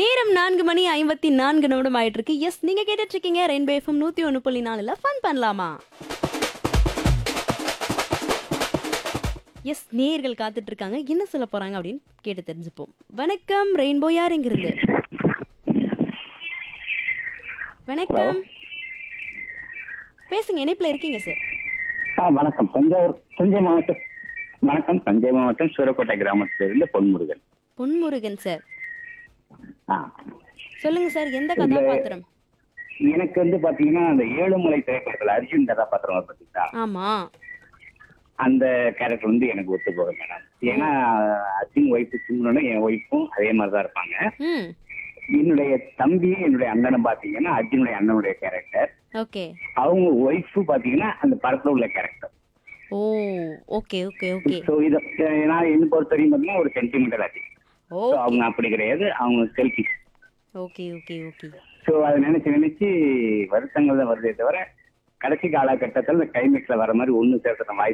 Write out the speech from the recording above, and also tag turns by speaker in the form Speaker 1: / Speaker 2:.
Speaker 1: நேரம் நான்கு மணி ஐம்பத்தி நான்கு நிமிடம் ஆயிட்டு இருக்கு எஸ் நீங்க கேட்டுட்டு இருக்கீங்க ரெயின்போ எஃப்எம் நூத்தி ஒன்று புள்ளி நாலுல ஃபன் பண்ணலாமா எஸ் நேயர்கள் காத்துட்டு இருக்காங்க என்ன சொல்ல போறாங்க அப்படின்னு கேட்டு தெரிஞ்சுப்போம் வணக்கம் ரெயின்போ யார் எங்க இருந்து வணக்கம் பேசுங்க இணைப்புல இருக்கீங்க சார்
Speaker 2: ஆ வணக்கம் தஞ்சாவூர் தஞ்சை மாவட்டம் வணக்கம் தஞ்சை மாவட்டம் சூரக்கோட்டை கிராமத்திலிருந்து பொன்முருகன்
Speaker 1: பொன்முருகன் சார்
Speaker 2: ஆ
Speaker 1: சொல்லுங்க சார் எந்த
Speaker 2: இல்ல.
Speaker 1: கதாபாத்திரம்
Speaker 2: எனக்கு வந்து பாத்தீங்கன்னா அந்த ஏழுமலை திரைப்படத்துல அர்ஜுன் கதாபாத்திரம் வரும் பாத்தீங்களா
Speaker 1: ஆமா
Speaker 2: அந்த கேரக்டர் வந்து எனக்கு ஒத்து போகும் மேடம் ஏன்னா அர்ஜுன் ஒய்ஃபு சிம்ரனும் என் ஒய்ஃபும் அதே மாதிரி தான் இருப்பாங்க
Speaker 1: ம்
Speaker 2: என்னுடைய தம்பியும் என்னுடைய அண்ணனும் பாத்தீங்கன்னா அர்ஜுனுடைய அண்ணனுடைய கேரக்டர்
Speaker 1: ஓகே
Speaker 2: அவங்க ஒய்ஃபு பாத்தீங்கன்னா அந்த படத்துல உள்ள character
Speaker 1: oh okay okay okay
Speaker 2: so இதை நான் என்ன பொறுத்த வரைக்கும் பாத்தீங்கன்னா ஒரு சென்டிமெண்டல் ஆச்சு
Speaker 1: ஓ
Speaker 2: ஸோ அவங்க அப்படி கிடையாது அவங்க selfish
Speaker 1: okay okay okay
Speaker 2: so அதை நினைச்சு நினைச்சு வருத்தங்கள் தான் வருதே தவிர கடைசி காலகட்டத்தில் இந்த கிளைமேக்ஸ்ல வர மாதிரி ஒன்று சேர்த்துற வாய்ப்பு